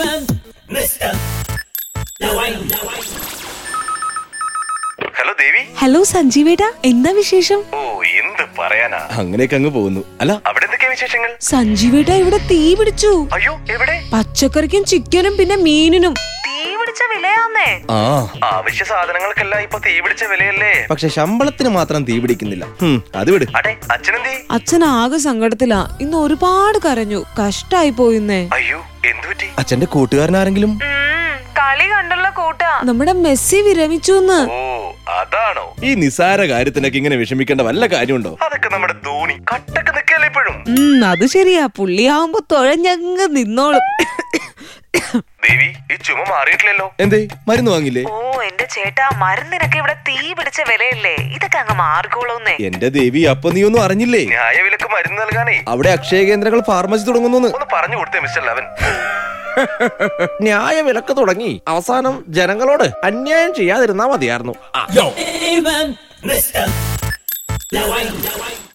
Hello ദേവി hello സഞ്ജീവേട്ടാ എന്താ വിശേഷം ഓ എന്ത് പറയാനാ അങ്ങനെയൊക്കെ അങ്ങ് പോകുന്നു അല്ല അവിടെ എന്തൊക്കെയാ വിശേഷങ്ങൾ സഞ്ജീവേട്ടാ ഇവിടെ തീ പിടിച്ചു അയ്യോ എവിടെ പച്ചക്കറിക്കും ചിക്കനും പിന്നെ മീനിനും തീ പിടിച്ച വിലയാന്നേ ആ ആവശ്യ സാധനങ്ങൾക്കെല്ലാം ഇപ്പൊ തീ പിടിച്ച വിലയല്ലേ പക്ഷെ ശമ്പളത്തിന് മാത്രം തീ പിടിക്കുന്നില്ല ഹും, അത് വിട് അടെ അച്ഛനെന്തേ അച്ഛൻ ആകെ സങ്കടത്തിലാ ഇന്ന് ഒരുപാട് കരഞ്ഞു കഷ്ടായി പോയിന്നേ അയ്യോ എന്തു പറ്റി അച്ഛന്റെ കൂട്ടുകാരനാരെങ്കിലും കളി കണ്ടുള്ള കൂട്ടാ നമ്മുടെ മെസ്സി വിരമിച്ചു ഓ അതാണോ ഈ നിസാര കാര്യത്തിനൊക്കെ ഇങ്ങനെ വിഷമിക്കേണ്ട വല്ല കാര്യമുണ്ടോ അതൊക്കെ നമ്മുടെ ധോണി കട്ടൊക്കെ നിക്കല്ലേ ഇപ്പോഴും ഉം അത് ശരിയാ പുള്ളിയാവുമ്പോ തുഴഞ്ഞങ്ങ് നിന്നോളും ദേവി ഈ ചുമ മാറിയിട്ടില്ലല്ലോ എന്തേ മരുന്ന് വാങ്ങില്ലേ ഓ എന്റെ ചേട്ടാ മരുന്നിനൊക്കെ ഇവിടെ തീ പിടിച്ച വിലയല്ലേ ഇതൊക്കെ അങ്ങ് മാറിക്കോളൂന്നേ എന്റെ ദേവി അപ്പൊ നീ ഒന്നും അറിഞ്ഞില്ലേ ന്യായവിലക്ക് മരുന്ന് നൽകാനേ അവിടെ അക്ഷയ കേന്ദ്രങ്ങൾ ഫാർമസി തുടങ്ങുന്നു ഒന്ന് പറഞ്ഞു കൊടുത്തേ മിസ്റ്റർ ലവൻ ന്യായ വിലക്ക് തുടങ്ങി അവസാനം ജനങ്ങളോട് അന്യായം ചെയ്യാതിരുന്നാ മതിയായിരുന്നു ആ.